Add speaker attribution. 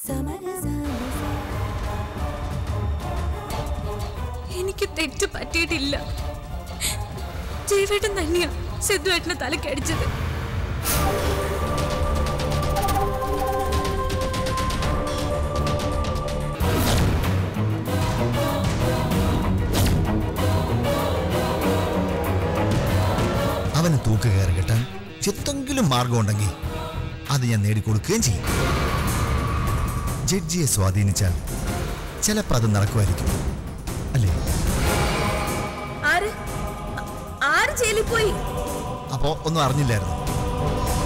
Speaker 1: എനിക്ക് തെറ്റ് പറ്റിയിട്ടില്ല ജയവേട്ടൻ തന്നെയാ സിദ്ധുവേട്ടനെ തലക്കടിച്ചത്
Speaker 2: അവന് തൂക്ക് കയറി കിട്ടാൻ എന്തെങ്കിലും മാർഗമുണ്ടെങ്കിൽ അത് ഞാൻ നേടിക്കൊടുക്കുകയും ചെയ്യും ജഡ്ജിയെ സ്വാധീനിച്ചാൽ ചിലപ്പോൾ അത് നടക്കുമായിരിക്കും അല്ലേ
Speaker 1: ആര് ആര് ജയിലിൽ പോയി
Speaker 2: അപ്പോൾ ഒന്നും അറിഞ്ഞില്ലായിരുന്നു